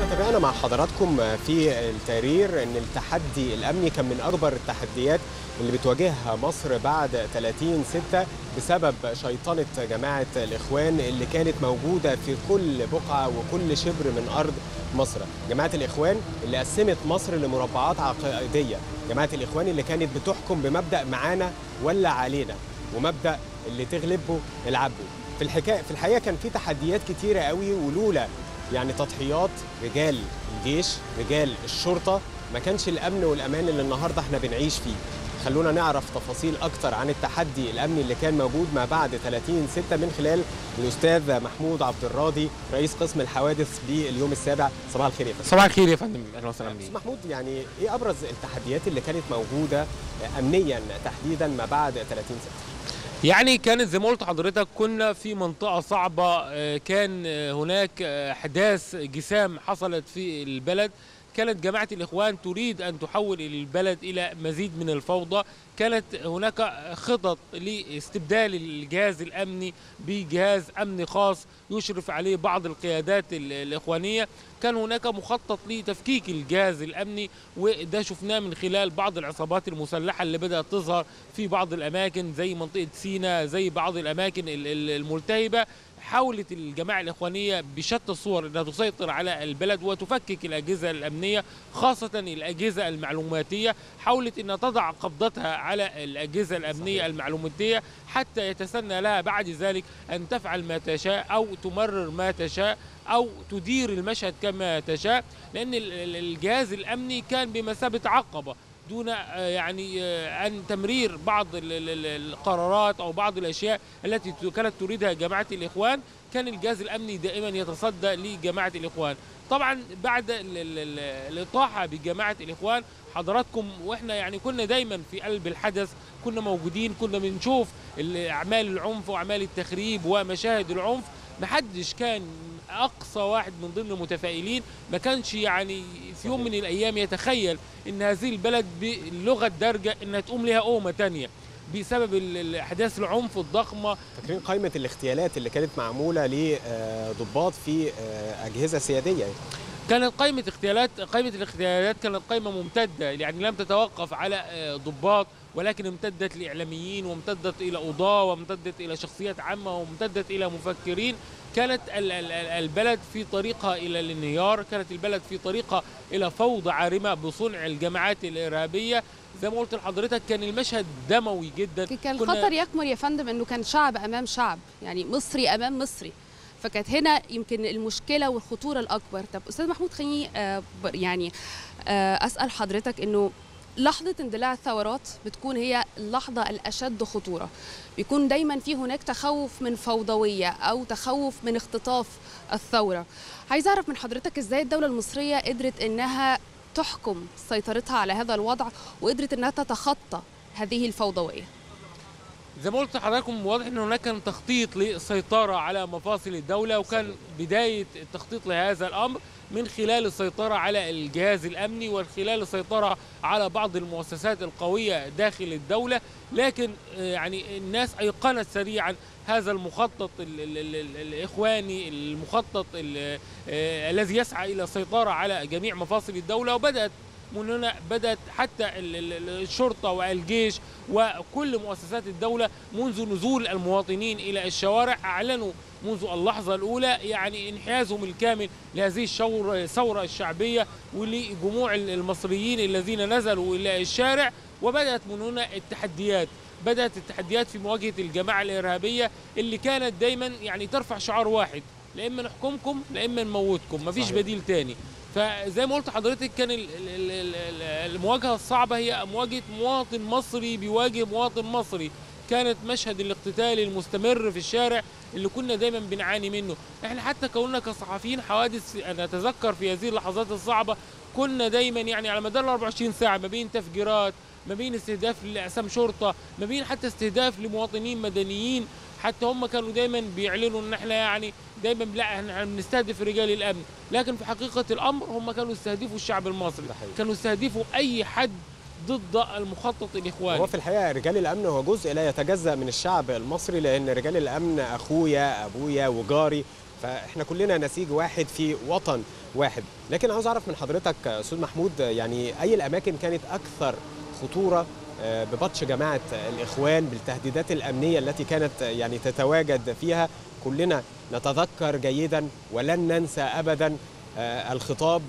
تابعنا مع حضراتكم في التقرير ان التحدي الامني كان من اكبر التحديات اللي بتواجهها مصر بعد 30 6 بسبب شيطنه جماعه الاخوان اللي كانت موجوده في كل بقعه وكل شبر من ارض مصر. جماعه الاخوان اللي قسمت مصر لمربعات عقائديه، جماعه الاخوان اللي كانت بتحكم بمبدا معانا ولا علينا ومبدا اللي تغلبه العبه. في الحكايه في الحقيقه كان في تحديات كتيره قوي ولولا يعني تضحيات رجال الجيش رجال الشرطة ما كانش الأمن والأمان اللي النهاردة احنا بنعيش فيه خلونا نعرف تفاصيل أكتر عن التحدي الأمني اللي كان موجود ما بعد 30 6 من خلال الأستاذ محمود عبد الراضي رئيس قسم الحوادث باليوم السابع صباح الخير يا فندم صباح الخير يا فندم اهلا وسهلا بيك أستاذ محمود يعني إيه أبرز التحديات اللي كانت موجودة أمنيا تحديدا ما بعد 30 6 يعني كانت زي ما قلت حضرتك كنا في منطقة صعبة آه، كان آه، هناك آه، أحداث جسام حصلت في البلد كانت جماعة الإخوان تريد أن تحول البلد إلى مزيد من الفوضى كانت هناك خطط لاستبدال الجهاز الأمني بجهاز أمني خاص يشرف عليه بعض القيادات ال- الإخوانية كان هناك مخطط لتفكيك الجهاز الأمني وده شفناه من خلال بعض العصابات المسلحة اللي بدأت تظهر في بعض الأماكن زي منطقة سينا زي بعض الأماكن ال- ال- الملتهبة حاولت الجماعة الإخوانية بشتى الصور أنها تسيطر على البلد وتفكك الأجهزة الأمنية خاصة الأجهزة المعلوماتية حاولت أنها تضع قبضتها على الأجهزة الأمنية المعلوماتية حتى يتسنى لها بعد ذلك أن تفعل ما تشاء أو تمرر ما تشاء أو تدير المشهد كما تشاء لأن ال- ال- الجهاز الأمني كان بمثابة عقبة دون آه، يعني آه، ان تمرير بعض ال- ال- ال- القرارات او بعض الاشياء التي ت- كانت تريدها جماعه الاخوان كان الجهاز الامني دائما يتصدى لجماعه الاخوان طبعا بعد ال- ال- ال- الاطاحه بجماعه الاخوان حضراتكم واحنا يعني كنا دايما في قلب الحدث كنا موجودين كنا بنشوف ال- اعمال العنف واعمال التخريب ومشاهد العنف محدش كان اقصى واحد من ضمن المتفائلين ما كانش يعني في يوم من الايام يتخيل ان هذه البلد باللغه الدارجه انها تقوم لها قومه تانية بسبب ال- ال- احداث العنف الضخمه فاكرين قائمة الاغتيالات اللي كانت معمولة لضباط في آه، أجهزة سيادية يعني. كانت قائمة اغتيالات قائمة الاغتيالات كانت قائمة ممتدة يعني لم تتوقف على آه، ضباط ولكن امتدت لإعلاميين وامتدت إلى قضاة وامتدت إلى شخصيات عامة وامتدت إلى مفكرين كانت ال- ال- ال- البلد في طريقها إلى الانهيار كانت البلد في طريقها إلى فوضى عارمة بصنع الجماعات الإرهابية زي ما قلت لحضرتك كان المشهد دموي جدا كان كنا- الخطر يكمن يا فندم انه كان شعب امام شعب يعني مصري امام مصري فكانت هنا يمكن المشكله والخطوره الاكبر طب استاذ محمود خليني آه، ب- يعني آه، اسال حضرتك انه لحظة اندلاع الثورات بتكون هي اللحظة الأشد خطورة بيكون دايما في هناك تخوف من فوضوية أو تخوف من اختطاف الثورة عايز أعرف من حضرتك إزاي الدولة المصرية قدرت إنها تحكم سيطرتها على هذا الوضع وقدرت إنها تتخطى هذه الفوضوية زي ما قلت لحضراتكم واضح ان هناك كان تخطيط للسيطره على مفاصل الدوله وكان بدايه التخطيط لهذا الامر من خلال السيطره على الجهاز الامني ومن خلال السيطره على بعض المؤسسات القويه داخل الدوله لكن آه، يعني الناس ايقنت سريعا هذا المخطط ال ال ال ال الاخواني المخطط ال- آه، الذي يسعى الى السيطره على جميع مفاصل الدوله وبدات من هنا بدات حتى ال- ال- ال- الشرطه والجيش وكل مؤسسات الدوله منذ نزول المواطنين الى الشوارع اعلنوا منذ اللحظه الاولى يعني انحيازهم الكامل لهذه الشور- الثوره الشعبيه ولجموع ال- المصريين الذين نزلوا الى الشارع وبدات من هنا التحديات بدات التحديات في مواجهه الجماعه الارهابيه اللي كانت دايما يعني ترفع شعار واحد لا اما نحكمكم لا اما نموتكم مفيش صحيح. بديل تاني فزي ما قلت لحضرتك كان ال- ال- ال- ال- المواجهه الصعبه هي مواجهه مواطن مصري بيواجه مواطن مصري كانت مشهد الاقتتال المستمر في الشارع اللي كنا دايما بنعاني منه احنا حتى كوننا كصحفيين حوادث انا اتذكر في هذه اللحظات الصعبه كنا دايما يعني على مدار ال 24 ساعه ما بين تفجيرات ما بين استهداف لاقسام شرطه ما بين حتى استهداف لمواطنين مدنيين حتى هم كانوا دايما بيعلنوا ان احنا يعني دايما لا احنا بنستهدف رجال الامن لكن في حقيقه الامر هم كانوا يستهدفوا الشعب المصري ده حقيقي. كانوا يستهدفوا اي حد ضد المخطط الاخواني هو في الحقيقه رجال الامن هو جزء لا يتجزا من الشعب المصري لان رجال الامن اخويا ابويا وجاري فاحنا كلنا نسيج واحد في وطن واحد لكن عاوز اعرف من حضرتك استاذ محمود يعني اي الاماكن كانت اكثر خطوره ببطش جماعه الاخوان بالتهديدات الامنيه التي كانت يعني تتواجد فيها كلنا نتذكر جيدا ولن ننسى ابدا الخطاب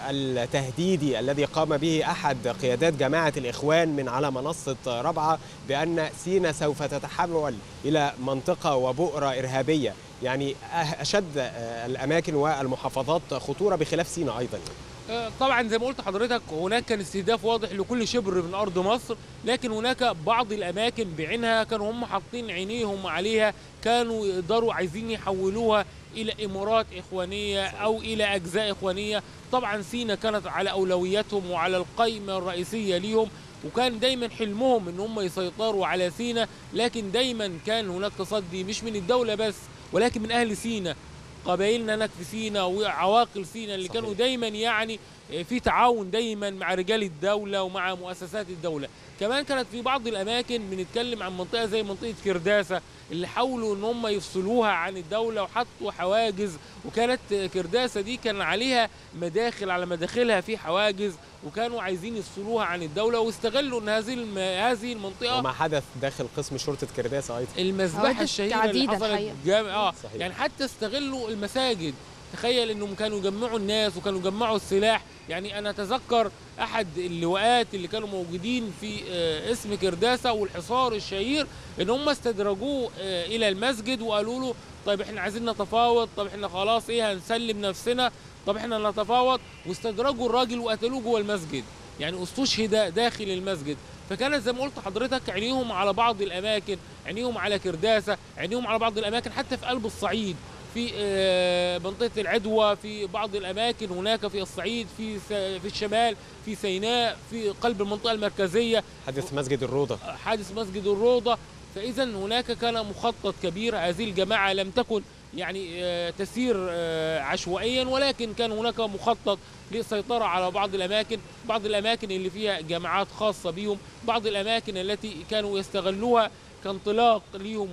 التهديدي الذي قام به احد قيادات جماعه الاخوان من على منصه رابعه بان سينا سوف تتحول الى منطقه وبؤره ارهابيه يعني اشد الاماكن والمحافظات خطوره بخلاف سينا ايضا طبعا زي ما قلت حضرتك هناك كان استهداف واضح لكل شبر من ارض مصر لكن هناك بعض الاماكن بعينها كانوا هم حاطين عينيهم عليها كانوا يقدروا عايزين يحولوها الى امارات اخوانيه او الى اجزاء اخوانيه طبعا سينا كانت على اولوياتهم وعلى القائمه الرئيسيه ليهم وكان دايما حلمهم ان هم يسيطروا على سينا لكن دايما كان هناك تصدي مش من الدوله بس ولكن من اهل سينا قبائلنا هناك في سينا وعواقل سينا اللي صحيح. كانوا دايما يعني في تعاون دايما مع رجال الدوله ومع مؤسسات الدوله كمان كانت في بعض الاماكن بنتكلم عن منطقه زي منطقه كرداسه اللي حاولوا ان هم يفصلوها عن الدوله وحطوا حواجز وكانت كرداسه دي كان عليها مداخل على مداخلها في حواجز وكانوا عايزين يفصلوها عن الدوله واستغلوا ان هذه الم... هذه المنطقه وما حدث داخل قسم شرطه كرداسه ايضا المذبحه الشهيره اللي حصلت جام... اه صحيح. يعني حتى استغلوا المساجد تخيل انهم كانوا يجمعوا الناس وكانوا يجمعوا السلاح يعني انا اتذكر احد اللواءات اللي كانوا موجودين في اسم كرداسه والحصار الشهير ان هم استدرجوه الى المسجد وقالوا له طيب احنا عايزين نتفاوض طب احنا خلاص ايه هنسلم نفسنا طب احنا نتفاوض واستدرجوا الراجل وقتلوه جوه المسجد يعني استشهد داخل المسجد فكانت زي ما قلت حضرتك عينيهم على بعض الاماكن عينيهم على كرداسه عينيهم على بعض الاماكن حتى في قلب الصعيد في منطقه العدوى في بعض الاماكن هناك في الصعيد في في الشمال في سيناء في قلب المنطقه المركزيه حادث مسجد الروضه حادث مسجد الروضه فاذا هناك كان مخطط كبير هذه الجماعه لم تكن يعني تسير عشوائيا ولكن كان هناك مخطط للسيطره على بعض الاماكن بعض الاماكن اللي فيها جماعات خاصه بهم بعض الاماكن التي كانوا يستغلوها كانطلاق ليهم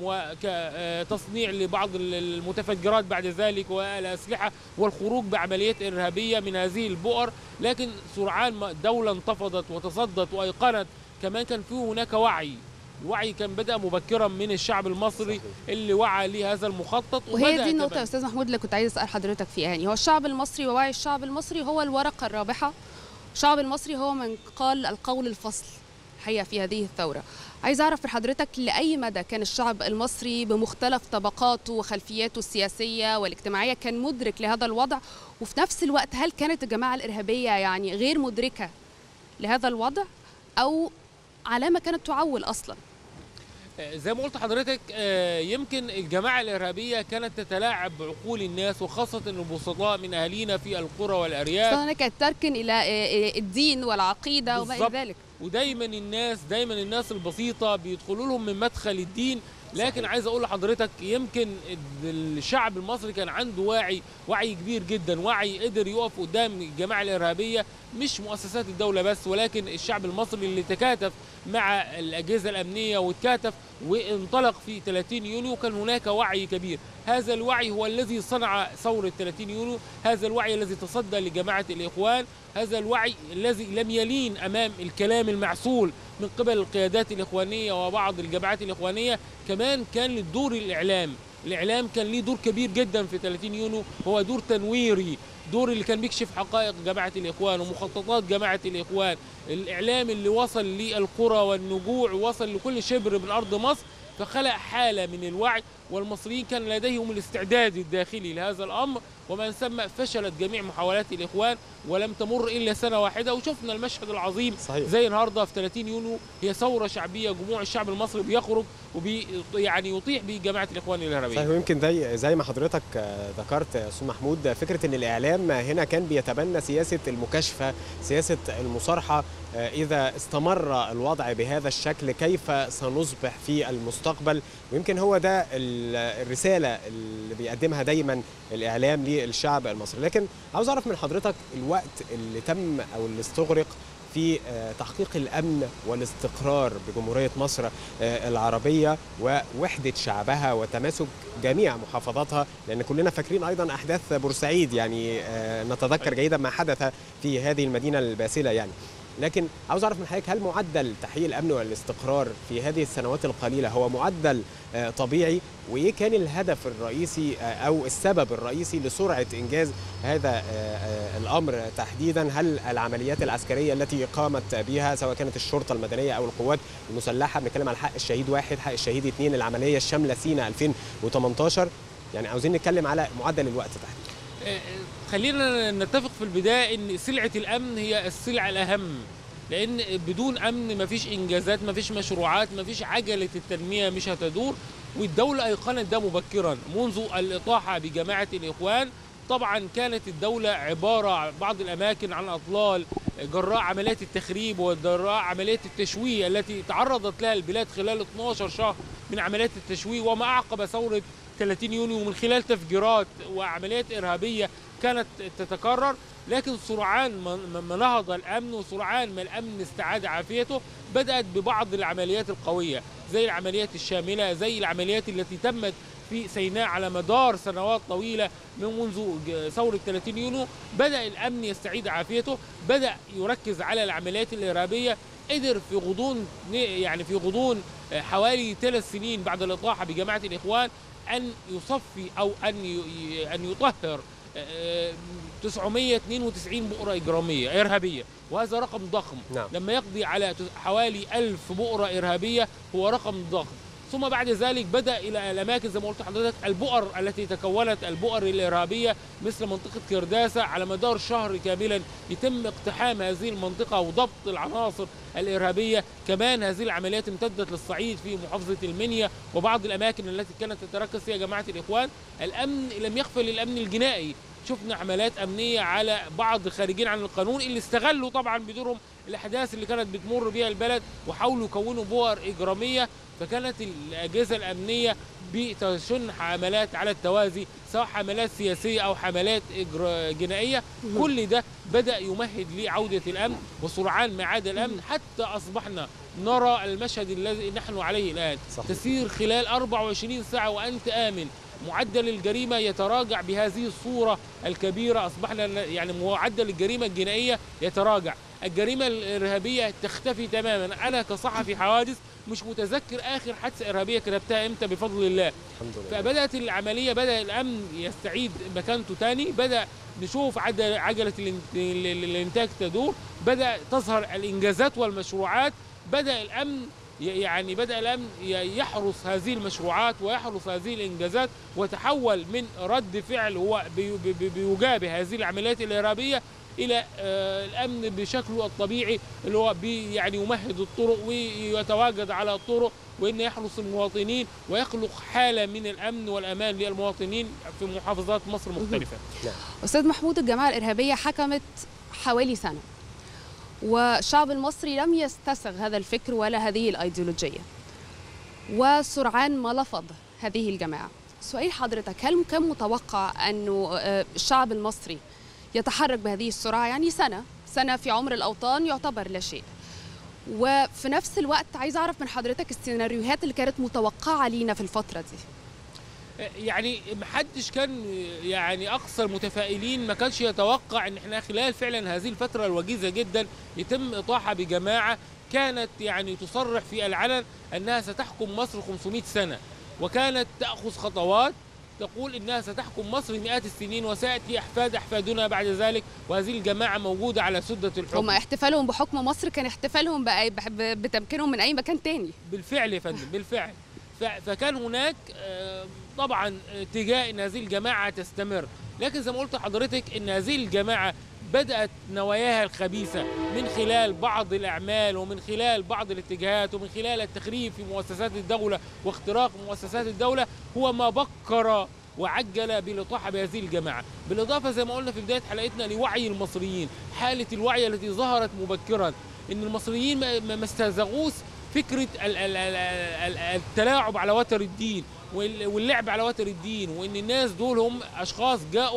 وكتصنيع لبعض المتفجرات بعد ذلك والأسلحة والخروج بعمليات إرهابية من هذه البؤر لكن سرعان ما الدولة انتفضت وتصدت وأيقنت كمان كان في هناك وعي الوعي كان بدأ مبكرا من الشعب المصري صحيح. اللي وعى لهذا المخطط وهي دي النقطة يا أستاذ محمود اللي كنت عايز أسأل حضرتك فيها يعني هو الشعب المصري ووعي الشعب المصري هو الورقة الرابحة الشعب المصري هو من قال القول الفصل الحقيقة في هذه الثورة عايز أعرف من حضرتك لأي مدى كان الشعب المصري بمختلف طبقاته وخلفياته السياسية والاجتماعية كان مدرك لهذا الوضع وفي نفس الوقت هل كانت الجماعة الإرهابية يعني غير مدركة لهذا الوضع أو علامة كانت تعول أصلاً زي ما قلت حضرتك يمكن الجماعة الإرهابية كانت تتلاعب بعقول الناس وخاصة البسطاء من أهالينا في القرى والأرياف هناك كانت تركن إلى الدين والعقيدة وما إلى ذلك ودايما الناس دايما الناس البسيطة بيدخلوا لهم من مدخل الدين لكن صحيح. عايز اقول لحضرتك يمكن الشعب المصري كان عنده وعي وعي كبير جدا وعي قدر يقف قدام الجماعه الارهابيه مش مؤسسات الدوله بس ولكن الشعب المصري اللي تكاتف مع الاجهزه الامنيه وتكاتف وانطلق في 30 يونيو كان هناك وعي كبير هذا الوعي هو الذي صنع ثوره 30 يونيو هذا الوعي الذي تصدى لجماعه الاخوان هذا الوعي الذي لم يلين امام الكلام المعسول من قبل القيادات الاخوانيه وبعض الجماعات الاخوانيه كمان كان للدور الاعلام الاعلام كان ليه دور كبير جدا في 30 يونيو هو دور تنويري دور اللي كان بيكشف حقائق جماعه الاخوان ومخططات جماعه الاخوان الاعلام اللي وصل للقرى والنجوع وصل لكل شبر من ارض مصر فخلق حاله من الوعي والمصريين كان لديهم الاستعداد الداخلي لهذا الامر ومن ثم فشلت جميع محاولات الاخوان ولم تمر الا سنه واحده وشفنا المشهد العظيم صحيح. زي النهارده في 30 يونيو هي ثوره شعبيه جموع الشعب المصري بيخرج وبي يعني يطيح بجماعه الاخوان الارهابيه صحيح ويمكن زي زي ما حضرتك ذكرت يا استاذ محمود فكره ان الاعلام هنا كان بيتبنى سياسه المكاشفه سياسه المصارحه اذا استمر الوضع بهذا الشكل كيف سنصبح في المستقبل ويمكن هو ده الرساله اللي بيقدمها دايما الاعلام للشعب المصري لكن عاوز اعرف من حضرتك الوقت اللي تم او اللي استغرق في آه، تحقيق الامن والاستقرار بجمهوريه مصر آه، العربيه ووحده شعبها وتماسك جميع محافظاتها لان كلنا فاكرين ايضا احداث بورسعيد يعني آه، نتذكر جيدا ما حدث في هذه المدينه الباسله يعني لكن عاوز اعرف من حضرتك هل معدل تحقيق الامن والاستقرار في هذه السنوات القليله هو معدل آه، طبيعي وايه كان الهدف الرئيسي آه، او السبب الرئيسي لسرعه انجاز هذا آه، آه، الامر تحديدا هل العمليات العسكريه التي قامت بها سواء كانت الشرطه المدنيه او القوات المسلحه بنتكلم عن حق الشهيد واحد حق الشهيد اثنين العمليه الشامله سينا 2018 يعني عاوزين نتكلم على معدل الوقت تحديدا آه، خلينا نتفق في البدايه ان سلعه الامن هي السلعه الاهم لان بدون امن مفيش انجازات مفيش مشروعات مفيش عجله التنميه مش هتدور والدوله ايقنت ده مبكرا منذ الاطاحه بجماعه الاخوان طبعا كانت الدولة عبارة عن بعض الأماكن عن أطلال جراء عمليات التخريب وجراء عمليات التشويه التي تعرضت لها البلاد خلال 12 شهر من عمليات التشويه وما أعقب ثورة 30 يونيو من خلال تفجيرات وعمليات إرهابية كانت تتكرر لكن سرعان ما- ما ما نهض الامن وسرعان ما الامن استعاد عافيته بدات ببعض العمليات القويه زي العمليات الشامله زي العمليات التي تمت في سيناء على مدار سنوات طويله من منذ ج- ثوره 30 يونيو بدا الامن يستعيد عافيته بدا يركز على العمليات الارهابيه قدر في غضون يعني في غضون آه، حوالي ثلاث سنين بعد الاطاحه بجماعه الاخوان ان يصفي او ان ي- ان يطهر آه، 992 بؤرة إجرامية إرهابية وهذا رقم ضخم نعم. لما يقضي على تس- حوالي ألف بؤرة إرهابية هو رقم ضخم ثم بعد ذلك بدأ إلى الأماكن زي ما قلت لحضرتك البؤر التي تكونت البؤر الإرهابية مثل منطقة كرداسة على مدار شهر كاملا يتم اقتحام هذه المنطقة وضبط العناصر الإرهابية كمان هذه العمليات امتدت للصعيد في محافظة المنيا وبعض الأماكن التي كانت تتركز فيها جماعة الإخوان الأمن لم يغفل الأمن الجنائي شفنا حملات امنيه على بعض خارجين عن القانون اللي استغلوا طبعا بدورهم الاحداث اللي كانت بتمر بها البلد وحاولوا يكونوا بؤر اجراميه فكانت الاجهزه الامنيه بتشن حملات على التوازي سواء حملات سياسيه او حملات إجر- جنائيه كل ده بدا يمهد لعوده الامن وسرعان ما عاد الامن حتى اصبحنا نرى المشهد الذي نحن عليه الان صحيح. تسير خلال 24 ساعه وانت امن معدل الجريمه يتراجع بهذه الصوره الكبيره اصبحنا ن- يعني معدل الجريمه الجنائيه يتراجع الجريمه الارهابيه تختفي تماما انا كصحفي حوادث مش متذكر اخر حادثه ارهابيه كتبتها امتى بفضل الله الحمد لله فبدات العمليه بدا الامن يستعيد مكانته تاني بدا نشوف عد- عجله الانت- ال- ال- الانتاج تدور بدا تظهر الانجازات والمشروعات بدا الامن ي- يعني بدا الامن ي- يحرس هذه المشروعات ويحرس هذه الانجازات وتحول من رد فعل هو بي- بي- بي- بيجابه هذه العمليات الارهابيه الى آه، الامن بشكله الطبيعي اللي هو بي يعني يمهد الطرق ويتواجد على الطرق وان يحرس المواطنين ويخلق حاله من الامن والامان للمواطنين في محافظات مصر مختلفه. استاذ محمود الجماعه الارهابيه حكمت حوالي سنه والشعب المصري لم يستسغ هذا الفكر ولا هذه الايديولوجيه وسرعان ما لفظ هذه الجماعه سؤال حضرتك هل كان متوقع انه آه، الشعب المصري يتحرك بهذه السرعه يعني سنه سنه في عمر الاوطان يعتبر لا شيء وفي نفس الوقت عايز اعرف من حضرتك السيناريوهات اللي كانت متوقعه لينا في الفتره دي يعني محدش كان يعني اقصى المتفائلين ما كانش يتوقع ان احنا خلال فعلا هذه الفتره الوجيزه جدا يتم اطاحه بجماعه كانت يعني تصرح في العلن انها ستحكم مصر 500 سنه وكانت تاخذ خطوات تقول انها ستحكم مصر مئات السنين وسياتي احفاد احفادنا بعد ذلك وهذه الجماعه موجوده على سده الحكم هم احتفالهم بحكم مصر كان احتفالهم بأي ب- بتمكينهم من اي مكان تاني بالفعل يا فندم بالفعل ف- فكان هناك آه، طبعا اتجاه ان هذه الجماعه تستمر لكن زي ما قلت لحضرتك ان هذه الجماعه بدات نواياها الخبيثه من خلال بعض الاعمال ومن خلال بعض الاتجاهات ومن خلال التخريب في مؤسسات الدوله واختراق مؤسسات الدوله هو ما بكر وعجل بالاطاحه بهذه الجماعه، بالاضافه زي ما قلنا في بدايه حلقتنا لوعي المصريين، حاله الوعي التي ظهرت مبكرا ان المصريين ما- ما ما استهزغوش فكره ال- ال- ال- ال- التلاعب على وتر الدين وال- واللعب على وتر الدين وان الناس دول هم اشخاص جاءوا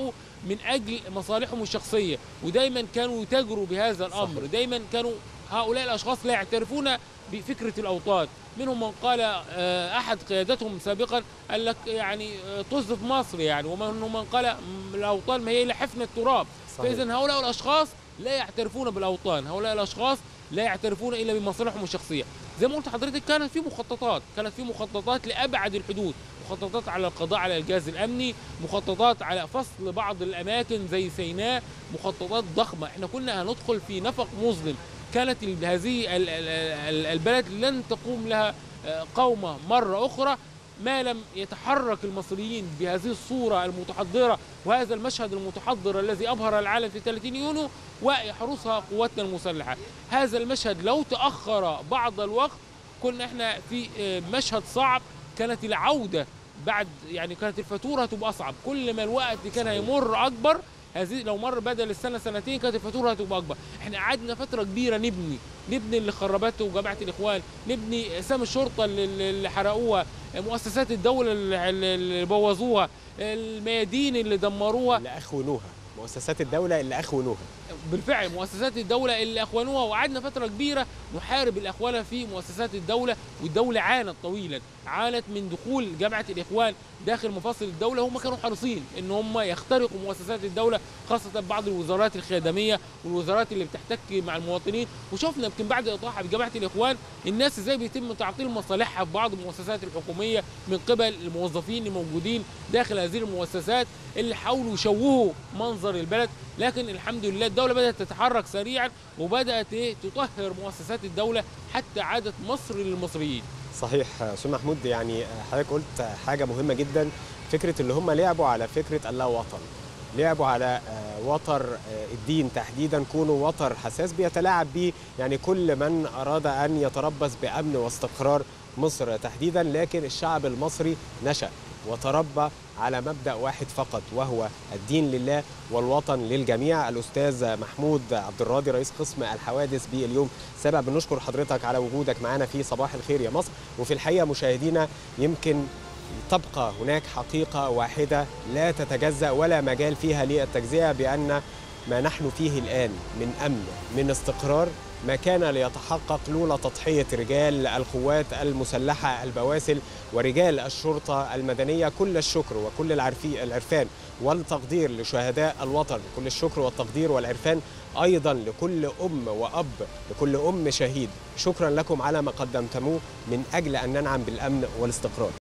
من اجل مصالحهم الشخصيه ودايما كانوا يتاجروا بهذا الامر صحيح. دايما كانوا هؤلاء الاشخاص لا يعترفون بفكره الاوطان منهم من قال آه، احد قيادتهم سابقا قال لك يعني آه، طز في مصر يعني ومنهم من قال م- الاوطان ما هي الا حفن التراب صحيح. فاذا هؤلاء الاشخاص لا يعترفون بالاوطان هؤلاء الاشخاص لا يعترفون الا بمصالحهم الشخصيه زي ما قلت لحضرتك كانت في مخططات كانت في مخططات لابعد الحدود مخططات على القضاء على الجهاز الامني مخططات على فصل بعض الاماكن زي سيناء مخططات ضخمه احنا كنا هندخل في نفق مظلم كانت ال- هذه ال- ال- ال- البلد لن تقوم لها آه، قومه مره اخرى ما لم يتحرك المصريين بهذه الصوره المتحضره وهذا المشهد المتحضر الذي ابهر العالم في 30 يونيو ويحرسها قواتنا المسلحه هذا المشهد لو تاخر بعض الوقت كنا احنا في آه، مشهد صعب كانت العوده بعد يعني كانت الفاتوره هتبقى اصعب كل ما الوقت كان صحيح. يمر اكبر هذه لو مر بدل السنه سنتين كانت الفاتوره هتبقى اكبر احنا قعدنا فتره كبيره نبني نبني اللي خربته جماعه الاخوان نبني اسام الشرطه اللي, اللي حرقوها مؤسسات الدوله اللي, اللي بوظوها الميادين اللي دمروها اللي اخونوها مؤسسات الدوله اللي اخونوها بالفعل مؤسسات الدولة اللي أخوانوها وقعدنا فترة كبيرة نحارب الأخوان في مؤسسات الدولة والدولة عانت طويلا عانت من دخول جامعة الإخوان داخل مفاصل الدولة هم كانوا حريصين إن هم يخترقوا مؤسسات الدولة خاصة بعض الوزارات الخدمية والوزارات اللي بتحتك مع المواطنين وشفنا يمكن بعد إطاحة بجامعة الإخوان الناس إزاي بيتم تعطيل مصالحها في بعض المؤسسات الحكومية من قبل الموظفين الموجودين داخل هذه المؤسسات اللي حاولوا يشوهوا منظر البلد لكن الحمد لله الدولة بدأت تتحرك سريعا وبدأت إيه تطهر مؤسسات الدولة حتى عادت مصر للمصريين صحيح استاذ محمود يعني حضرتك قلت حاجه مهمه جدا فكره اللي هم لعبوا على فكره اللا وطن لعبوا على آه، وتر آه، الدين تحديدا كونوا وتر حساس بيتلاعب به يعني كل من اراد ان يتربص بامن واستقرار مصر تحديدا لكن الشعب المصري نشا وتربى على مبدا واحد فقط وهو الدين لله والوطن للجميع الاستاذ محمود عبد الراضي رئيس قسم الحوادث باليوم سابع بنشكر حضرتك على وجودك معنا في صباح الخير يا مصر وفي الحقيقه مشاهدينا يمكن تبقى هناك حقيقه واحده لا تتجزا ولا مجال فيها للتجزئه بان ما نحن فيه الان من امن من استقرار ما كان ليتحقق لولا تضحيه رجال القوات المسلحه البواسل ورجال الشرطه المدنيه كل الشكر وكل العرفي العرفان والتقدير لشهداء الوطن كل الشكر والتقدير والعرفان ايضا لكل ام واب لكل ام شهيد شكرا لكم على ما قدمتموه من اجل ان ننعم بالامن والاستقرار